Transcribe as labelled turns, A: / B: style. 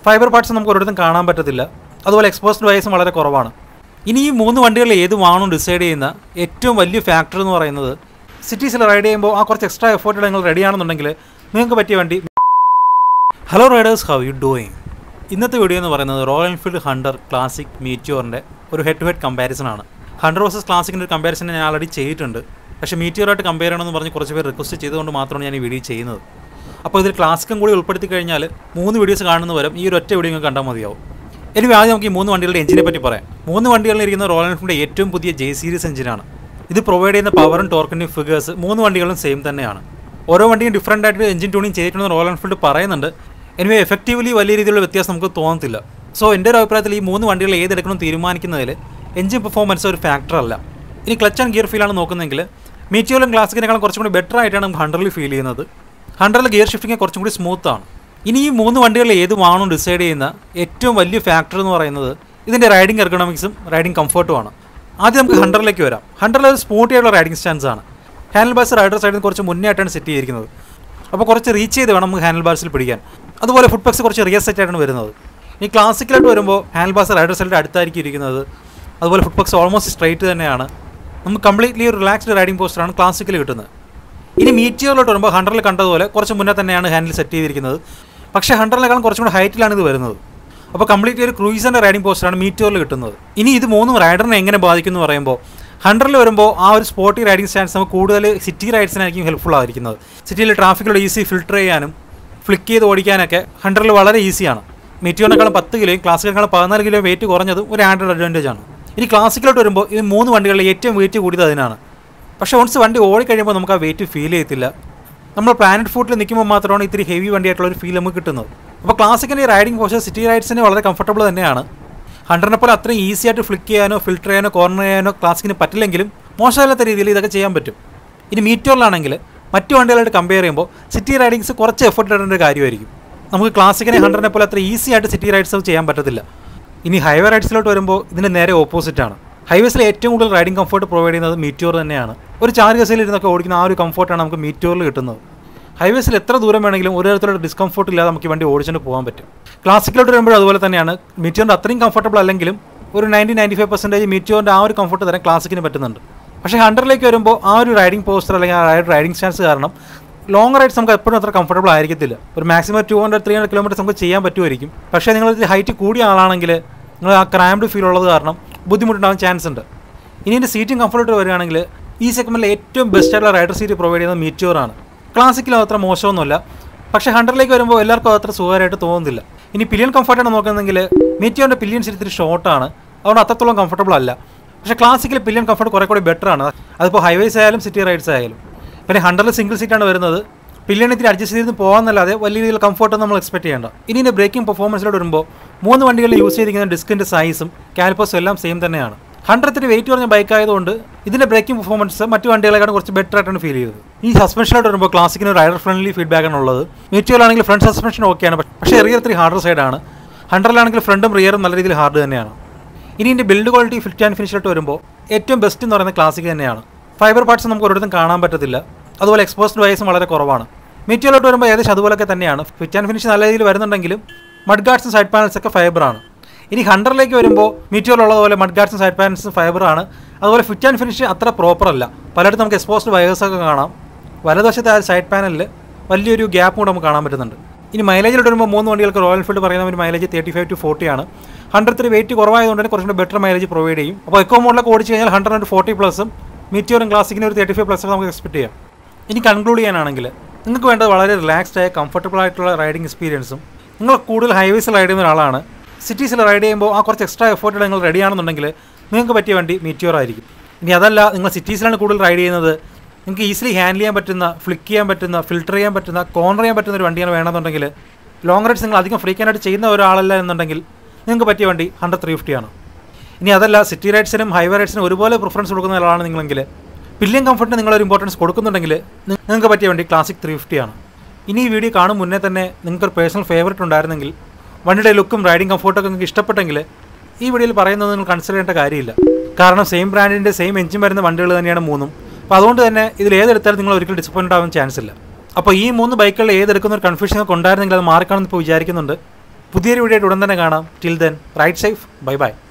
A: fibre parts നമുക്ക് ഒരിടത്തും കാണാൻ പറ്റത്തില്ല അതുപോലെ എക്സ്പോസ്ഡ് വയസ്സും വളരെ കുറവാണ് ഇനി ഈ മൂന്ന് വണ്ടികളിൽ ഏത് വാങ്ങണം ഡിസൈഡ് ചെയ്യുന്ന ഏറ്റവും വലിയ ഫാക്ടർ എന്ന് പറയുന്നത് സിറ്റീസിൽ റൈഡ് ചെയ്യുമ്പോൾ ആ കുറച്ച് എക്സ്ട്രാ എഫേർട്ട് നിങ്ങൾ റെഡി ആണെന്നുണ്ടെങ്കിൽ നിങ്ങൾക്ക് പറ്റിയ വണ്ടി hello riders how you doing ഇന്നത്തെ വീഡിയോ എന്ന് പറയുന്നത് റോയൽ എൻഫീൽഡ് ഹണ്ടർ ക്ലാസിക് മീറ്റിയോറിൻ്റെ ഒരു ഹെഡ് ടു ഹെഡ് കമ്പാരിസൺ ആണ് ഹണ്ടർ വേഴ്സസ് ക്ലാസിക്കിൻ്റെ ഒരു കമ്പാരിസൺ ഞാൻ ആൾറെഡി ചെയ്തിട്ടുണ്ട് പക്ഷേ മീറ്റിയോറായിട്ട് കമ്പയർ ചെയ്യണമെന്ന് പറഞ്ഞ് കുറച്ച് പേര് റിക്വസ്റ്റ് ചെയ്തുകൊണ്ട് മാത്രമാണ് ഞാൻ ഈ വീഡിയോ ചെയ്യുന്നത് അപ്പോൾ ഇതിൽ ക്ലാസിക്കും കൂടി ഉൾപ്പെടുത്തി കഴിഞ്ഞാൽ മൂന്ന് വീഡിയോസ് കാണുന്നവരും ഈ ഒരു ഒറ്റ വീഡിയോ നിങ്ങൾക്ക് കണ്ടാൽ മതിയാവും ഇനി ആദ്യം നമുക്ക് ഈ മൂന്ന് വണ്ടികളുടെ എഞ്ചിനെ പറ്റി പറയാം മൂന്ന് വണ്ടികളിൽ ഇരിക്കുന്ന റോയൽ എൻഫീൽഡിൻ്റെ ഏറ്റവും പുതിയ ജെ സീരീസ് എഞ്ചിനാണ് ഇത് പ്രൊവൈഡ് ചെയ്യുന്ന പവറും ടോർക്കിൻ്റെയും ഫിഗേഴ്സ് മൂന്ന് വണ്ടികളും സെയിം തന്നെയാണ് ഓരോ വണ്ടിയും ഡിഫറൻ്റ് ആയിട്ട് എഞ്ചിൻ ട്യൂണിങ് ചെയ്തിട്ടുണ്ടെന്ന് റോയൽ എൻഫീൽഡ് പറയുന്നുണ്ട് എനിവേ എഫക്റ്റീവ്ലി വലിയ രീതിയിലുള്ള വ്യത്യാസം നമുക്ക് തോന്നത്തില്ല സോ എൻ്റെ ഒരു അഭിപ്രായത്തിൽ ഈ മൂന്ന് വണ്ടികൾ ഏതെടുക്കണം തീരുമാനിക്കുന്നതിൽ എഞ്ചിൻ പെർഫോമൻസ് ഒരു ഫാക്ടർ അല്ല ഇനി ക്ലച്ച് ആൻഡ് ഗിയർ ഫീലാണ് നോക്കുന്നതെങ്കിൽ മീറ്റിയോലും ക്ലാസിക്കിനേക്കാളും കുറച്ചും കൂടി ബെറ്റർ ആയിട്ടാണ് നമുക്ക് ഹൺഡ്രഡിൽ ഫീൽ ചെയ്യുന്നത് ഹൺഡ്രഡിൽ ഗിയർ ഷിഫ്റ്റിംഗ് കുറച്ചും കൂടി സ്മൂത്ത് ആണ് ഇനി ഈ മൂന്ന് വണ്ടികളിൽ ഏത് വാങ്ങണം ഡിസൈഡ് ചെയ്യുന്ന ഏറ്റവും വലിയ ഫാക്ടർ എന്ന് പറയുന്നത് ഇതിൻ്റെ റൈഡിംഗ് എർഗണോമിക്സും റൈഡിംഗ് കംഫർട്ടുമാണ് ആദ്യം നമുക്ക് ഹൺഡ്രഡിലേക്ക് വരാം ഹൺഡ്രഡിൽ ഒരു സ്പോർട്ടി ആയിട്ടുള്ള റൈഡിംഗ് സ്റ്റാൻസ് ആണ് ഹാൻഡിൽ ബാർസ് റൈഡർ സൈഡിൽ കുറച്ച് മുന്നേ ആയിട്ടാണ് സെറ്റ് ചെയ്തിരിക്കുന്നത് അപ്പോൾ കുറച്ച് റീച്ച് ചെയ്ത് വേണം നമുക്ക് ഹാൻഡിൽ ബാർസിൽ പിടിക്കാൻ അതുപോലെ ഫുഡ് പെക്സ് കുറച്ച് റിയർ സെറ്റ് ആയിട്ടാണ് വരുന്നത് ഈ ക്ലാസിക്കലായിട്ട് വരുമ്പോൾ ഹാൻഡിൽ ബാർസ് റൈഡർ സൈഡിൻ്റെ അടുത്തായിരിക്കും ഇരിക്കുന്നത് അതുപോലെ ഫുഡ് പെക്സ് ഓൾമോസ്റ്റ് സ്ട്രൈറ്റ് തന്നെയാണ് നമുക്ക് കംപ്ലീറ്റ്ലി ഒരു റിലാക്സ്ഡ് റൈഡിംഗ് പോസ്റ്ററാണ് ക്ലാസിക്കൽ കിട്ടുന്നത് ഇനി മീറ്റിയറിലോട്ട് വരുമ്പോൾ ഹൺഡ്രഡിൽ കണ്ടതുപോലെ കുറച്ച് മുന്നേ തന്നെയാണ് ഹാൻഡിൽ സെറ്റ് ചെയ്തിരിക്കുന്നത് പക്ഷേ ഹൺഡ്രഡിനേക്കാളും കുറച്ചും കൂടി ഹൈറ്റിലാണ് ഇത് വരുന്നത് അപ്പോൾ കംപ്ലീറ്റ്ലി ഒരു ക്രൂയിസിൻ്റെ റൈഡിംഗ് പോസ്റ്ററാണ് മീറ്റിയറിൽ കിട്ടുന്നത് ഇനി ഇത് മൂന്നും റൈഡറിനെ എങ്ങനെ ബാധിക്കും എന്ന് പറയുമ്പോൾ ഹൺഡ്രഡിൽ വരുമ്പോൾ ആ ഒരു സ്പോർട്ടി റൈഡിംഗ് സ്റ്റാൻസ് നമുക്ക് കൂടുതൽ സിറ്റി റൈഡ്സിനായിരിക്കും ഹെൽപ്ഫുൾ ആയിരിക്കുന്നത് സിറ്റിയിൽ ട്രാഫിക്കിലൂടെ ഈസി ഫിൽട്ടർ ചെയ്യാനും ഫ്ലിക്ക് ചെയ്ത് ഓടിക്കാനൊക്കെ ഹൺഡ്രഡിൽ വളരെ ഈസിയാണ് മീറ്റിയോനേക്കാളും പത്ത് കിലോയും ക്ലാസിക്കിനേക്കാളും പതിനാല് കിലോ വെയിറ്റ് കുറഞ്ഞതും ഒരു ആൻഡ്രോയിഡ് അഡ്വാൻറ്റേജ് ആണ് ഇനി ക്ലാസിക്കിലോട്ട് വരുമ്പോൾ ഈ മൂന്ന് വണ്ടികളിൽ ഏറ്റവും വെയിറ്റ് കൂടിയത് അതിനാണ് പക്ഷേ വൺസ് വണ്ടി ഓടിക്കഴിയുമ്പോൾ നമുക്ക് ആ വെയിറ്റ് ഫീൽ ചെയ്യത്തില്ല നമ്മൾ പ്ലാനറ്റ് ഫുഡിൽ നിൽക്കുമ്പോൾ മാത്രമാണ് ഇത്തിരി ഹെവി വണ്ടിയായിട്ടുള്ള ഒരു ഫീൽ നമുക്ക് കിട്ടുന്നത് അപ്പോൾ ക്ലാസിക്കിൻ്റെ റൈഡിംഗ് പോസ്റ്റ് സിറ്റി റൈഡ്സിന് വളരെ കംഫർട്ടബിൾ തന്നെയാണ് ഹൺഡ്രഡിനെ പോലെ അത്രയും ഈസി ആയിട്ട് ഫ്ലിക്ക് ചെയ്യാനോ ഫിൽട്ടർ ചെയ്യാനോ കോർണർ ചെയ്യാനോ ക്ലാസിക്കിന് പറ്റില്ലെങ്കിലും മോശമല്ലാത്ത രീതിയിൽ ഇതൊക്കെ ചെയ്യാൻ പറ്റും ഇനി മീറ്റോറിലാണെങ്കിൽ മറ്റു വണ്ടികളായിട്ട് കമ്പയർ ചെയ്യുമ്പോൾ സിറ്റി റൈഡിങ്സ് കുറച്ച് എഫർട്ട് ഇടേണ്ട ഒരു കാര്യമായിരിക്കും നമുക്ക് ക്ലാസിക്കിനെ ഹൺഡ്രഡിനെ പോലെ അത്ര ഈസി ആയിട്ട് സിറ്റി റൈഡ്സ് ചെയ്യാൻ പറ്റത്തില്ല ഇനി ഹൈവേ റൈഡ്സിലോട്ട് വരുമ്പോൾ ഇതിന് നേരെ ഓപ്പോസിറ്റ് ആണ് ഹൈവേസിൽ ഏറ്റവും കൂടുതൽ റൈഡിംഗ് കംഫർട്ട് പ്രൊവൈഡ് ചെയ്യുന്നത് മീറ്റോർ തന്നെയാണ് ഒരു ചാറ് ഗസയിൽ ഇരുന്നൊക്കെ ഓടിക്കുന്ന ആ ഒരു കംഫർട്ടാണ് നമുക്ക് മീറ്റോറിൽ കിട്ടുന്നത് ഹൈവേസിൽ എത്ര ദൂരം വേണമെങ്കിലും ഒരു തരത്തിലുള്ള ഡിസ്കംഫർട്ട് ഇല്ലാതെ നമുക്ക് ഈ വണ്ടി ഓടിച്ചുകൊണ്ട് പോകാൻ പറ്റും ക്ലാസിക്കിലോട്ട് വരുമ്പോൾ അതുപോലെ തന്നെയാണ് മീറ്റോറിൻ്റെ അത്രയും കംഫർട്ടബിൾ അല്ലെങ്കിലും ഒരു നയൻറ്റി നയൻറ്റി ഫൈവ് പെർസെൻറ്റേജ് മീറ്റോറിൻ്റെ ആ ഒരു കംഫർട്ട് തരാൻ ക്ലാസിക്കിന് പറ്റുന്നുണ്ട് പക്ഷേ ഹൺഡ്രഡിലേക്ക് വരുമ്പോൾ ആ ഒരു റൈഡിംഗ് പോസ്റ്റർ അല്ലെങ്കിൽ ആ ഒരു റൈഡിംഗ് സ്റ്റാൻസ് കാരണം ലോങ് റൈഡ്സ് നമുക്ക് എപ്പോഴും അത്ര കംഫർട്ടബിൾ ആയിരിക്കത്തില്ല ഒരു maximum two hundred three hundred kilometres നമുക്ക് ചെയ്യാൻ പറ്റുമായിരിക്കും പക്ഷേ നിങ്ങൾ ഹൈറ്റ് കൂടിയ ആളാണെങ്കിൽ നിങ്ങൾ ആ ക്രാംഡ് ഫീൽ ഉള്ളത് കാരണം ബുദ്ധിമുട്ടുണ്ടാകാൻ ചാൻസ് ഉണ്ട് ഇനി എൻ്റെ സീറ്റിംഗ് കംഫർട്ട് വരികയാണെങ്കിൽ ഈ സെഗ്മെൻറ്റിൽ ഏറ്റവും ബെസ്റ്റ് ആയിട്ടുള്ള റൈഡർ സീറ്റ് പ്രൊവൈഡ് ചെയ്യുന്നത് മീറ്റോറാണ് ക്ലാസിക്കിലും അത്ര മോശമൊന്നുമല്ല പക്ഷേ ഹൺഡ്രഡിലേക്ക് വരുമ്പോൾ എല്ലാവർക്കും അത്ര സുഖകരമായിട്ട് തോന്നുന്നില്ല ഇനി പില്ലിയൻ കംഫർട്ടാണ് നോക്കുന്നതെങ്കിൽ മീറ്റോറിൻ്റെ പില്ലിയൻ സീറ്റ് ഇത്തിരി ഷോർട്ടാണ് അതുകൊണ്ട് അത്രത്തോളം കംഫർട്ടബിൾ അല്ല പക്ഷേ ക്ലാസിക്കൽ പില്ലിയൻ കംഫർട്ട് കുറേ കൂടി ബെറ്റർ ആണ് അതിപ്പോൾ ഹൈവേസ് ആയാലും സിറ്റി റൈഡ്സ് ആയാലും പിന്നെ ഹൺഡ്രഡിൽ സിംഗിൾ സീറ്റാണ് വരുന്നത് പില്ലിയൻ ഇത്തിരി അഡ്ജസ്റ്റ് ചെയ്ത് പോകാമെന്നല്ലാതെ വലിയ രീതിയിൽ കംഫർട്ട് നമ്മൾ എക്സ്പെക്ട് ചെയ്യേണ്ട ഇനി ഇതിൻ്റെ ബ്രേക്കിംഗ് പെർഫോമൻസിലോട്ട് വരുമ്പോൾ മൂന്ന് വണ്ടികളിൽ യൂസ് ചെയ്തിരിക്കുന്ന ഡിസ്കിൻ്റെ സൈസും കാലിപ്പേഴ്സും എല്ലാം സെയിം തന്നെയാണ് ഹൺഡ്രഡിന് വെയിറ്റ് കുറഞ്ഞ ബൈക്ക് ആയതുകൊണ്ട് ഇതിൻ്റെ ബ്രേക്കിംഗ് പെർഫോമൻസ് മറ്റു വണ്ടികളെക്കാളും കുറച്ച് ബെറ്റർ ആയിട്ടാണ് ഫീൽ ചെയ്തത് ഈ സസ്പെൻഷനിലോട്ട് വരുമ്പോൾ ക്ലാസിക്കിന് റൈഡർ ഫ്രണ്ട്ലി ഫീഡ്ബാക്ക് ആണ് ഉള്ളത് മ്യൂച്വലാണെങ്കിൽ ഫ്രണ്ട് സസ്പെൻഷൻ ഓക്കെയാണ് പക്ഷേ റിയർ ഇത്തിരി ഹാർഡർ സൈഡാണ് ഹൺഡ്രഡിലാണെങ്കിൽ ഫ്രണ്ടും റിയറും നല്ല രീതിയിൽ ഹാർഡ് തന്നെയാണ് ഇനി ഇതിൻ്റെ ബിൽഡ് ക്വാളിറ്റി ഫിറ്റ് ആൻഡ് ഫിനിഷിലോട്ട് വരുമ്പോൾ ഏറ്റവും ബെസ്റ്റ് എന്ന് പറയുന്നത് ക്ലാസിക് തന്നെയാണ് ഫൈബർ പാർട്സ് നമുക്ക് ഒരിടത്തും കാണാൻ പറ്റത്തില്ല അതുപോലെ എക്സ്പോസ്ഡ് വയസ്സും വളരെ കുറവാണ് മീറ്റിയോലോട്ട് വരുമ്പോൾ ഏകദേശം അതുപോലൊക്കെ തന്നെയാണ് ഫിറ്റ് ആൻഡ് ഫിനിഷ് നല്ല രീതിയിൽ വരുന്നുണ്ടെങ്കിലും മഡ് ഗാർഡ്സും സൈഡ് പാനൽസ് ഒക്കെ ഫൈബറാണ് ഇനി ഹൺഡ്രഡിലേക്ക് വരുമ്പോൾ മീറ്റിയോറുള്ളതുപോലെ മഡ് ഗാർഡ്സും സൈഡ് പാനൽസും ഫൈബറാണ് അതുപോലെ ഫിറ്റ് ആൻഡ് ഫിനിഷ് അത്ര പ്രോപ്പർ അല്ല പലയിടത്തും നമുക്ക് എക്സ്പോസ്ഡ് വയേഴ്സൊക്കെ കാണാം വലതുവശത്തെ ആ സൈഡ് പാനലിൽ വലിയൊരു ഗ്യാപ്പ് കൂടെ നമുക്ക് കാണാൻ പറ്റുന്നുണ്ട് ഇനി മൈലേജിലോട്ട് വരുമ്പോൾ മൂന്ന് വണ്ടികൾക്ക് റോയൽ എൻഫീൽഡ് പറയുന്ന ഒരു mileage thirty five to forty ആണ് ഹൺഡ്രഡ് ത്രീ വെയിറ്റ് കുറവായതുകൊണ്ട് തന്നെ കുറച്ചുകൂടി ബെറ്റർ മൈലേജ് പ്രൊവൈഡ് ചെയ്യും അപ്പോൾ എക്കോ മോഡിലൊക്കെ ഓടിച്ച് കഴിഞ്ഞാൽ ഹൺഡ്രഡ് ആൻഡ് ഫോർട്ടി പ്ലസും മീറ്റിയോറും ക്ലാസിക്കിന് ഒരു തേർട്ടി ഫൈവ് പ്ലസ് നമുക്ക് എക്സ്പെക്ട് ചെയ്യാം ഇനി കൺക്ലൂഡ് ചെയ്യാനാണെങ്കിൽ നിങ്ങൾക്ക് വേണ്ടത് വളരെ റിലാക്സ്ഡ് ആയ കംഫർട്ടബിൾ ആയിട്ടുള്ള റൈഡിംഗ് എക്സ്പീരിയൻസും നിങ്ങൾ കൂടുതൽ ഹൈവേസിൽ റൈഡ് ചെയ്യുന്ന ഒരാളാണ് സിറ്റീസിൽ റൈഡ് ചെയ്യുമ്പോൾ ആ കുറച്ച് എക്സ്ട്രാ എഫേർട്ട് നിങ്ങൾ റെഡി ആണെന്നുണ്ടെങ്കിൽ നിങ്ങൾക്ക് പറ്റിയ വണ്ടി മീറ്റിയോർ ആയിരിക്കും ഇനി അതല്ല നിങ്ങൾ സിറ്റീസിലാണ് കൂടുതൽ റൈഡ് ചെയ്യുന്നത് നിങ്ങൾക്ക് ഈസിലി ഹാൻഡിൽ ചെയ്യാൻ പറ്റുന്ന ഫ്ലിക്ക് ചെയ്യാൻ പറ്റുന്ന ഫിൽട്ടർ ചെയ്യാൻ പറ്റുന്ന കോർണർ ചെയ്യാൻ പറ്റുന്ന ഒരു വണ്ടിയാണ് വേണമെന്നുണ്ടെങ്കിൽ ലോങ് റൈഡ്സ് നിങ്ങൾ അധികം ഫ്രീക്വൻ്റ് ചെയ്യുന്ന ഒരാളല്ല എന്നുണ്ടെങ്കിൽ നിങ്ങൾക്ക് പറ്റിയ വണ്ടി ഹൺഡ്രഡ് ത്രീ ഫിഫ്റ്റിയാണ് ഇനി അതല്ല സിറ്റി റൈഡ്സിനും ഹൈവേ റൈഡ്സിനും ഒരുപോലെ പ്രിഫറൻസ് കൊടുക്കുന്ന ഒരാളാണ് നിങ്ങളെങ്കിൽ പില്ലിയൻ കംഫർട്ടിന് നിങ്ങളൊരു ഇമ്പോർട്ടൻസ് കൊടുക്കുന്നുണ്ടെങ്കിൽ നിങ്ങൾക്ക് പറ്റിയ വണ്ടി ക്ലാസിക് ത്രീ ഫിഫ്റ്റിയാണ് ഇനി ഈ വീഡിയോ കാണും മുന്നേ തന്നെ നിങ്ങൾക്കൊരു പേഴ്സണൽ ഫേവറേറ്റ് ഉണ്ടായിരുന്നെങ്കിൽ വണ്ടിയുടെ ലുക്കും റൈഡിംഗ് കംഫർട്ടൊക്കെ നിങ്ങൾക്ക് ഇഷ്ടപ്പെട്ടെങ്കിൽ ഈ വീഡിയോയിൽ പറയുന്നത് നിങ്ങൾ കൺസിഡർ ചെയ്യേണ്ട കാര്യമില്ല കാരണം സെയിം ബ്രാൻഡിൻ്റെ സെയിം എഞ്ചിൻ വരുന്ന വണ്ടികൾ തന്നെയാണ് മൂന്നും അപ്പോൾ അതുകൊണ്ട് തന്നെ ഇതിൽ ഏതെടുത്താലും നിങ്ങൾ ഒരിക്കലും ഡിസപ്പോയിൻറ്റ് ആവാൻ ചാൻസ് ഇല്ല അപ്പോൾ ഈ മൂന്ന് ബൈക്കുകളിൽ ഏതെടുക്കുന്ന ഒരു കൺഫ്യൂഷൻ ഒക്കെ ഉണ്ടായിരുന്നെങ്കിൽ അത് മാറിക്കാണെന്ന് ഇപ്പോൾ വിചാരിക്കുന്നുണ്ട് പുതിയൊരു വീഡിയോ ആയിട്ട് ഉടൻ തന്നെ കാണാം till then ride safe bye by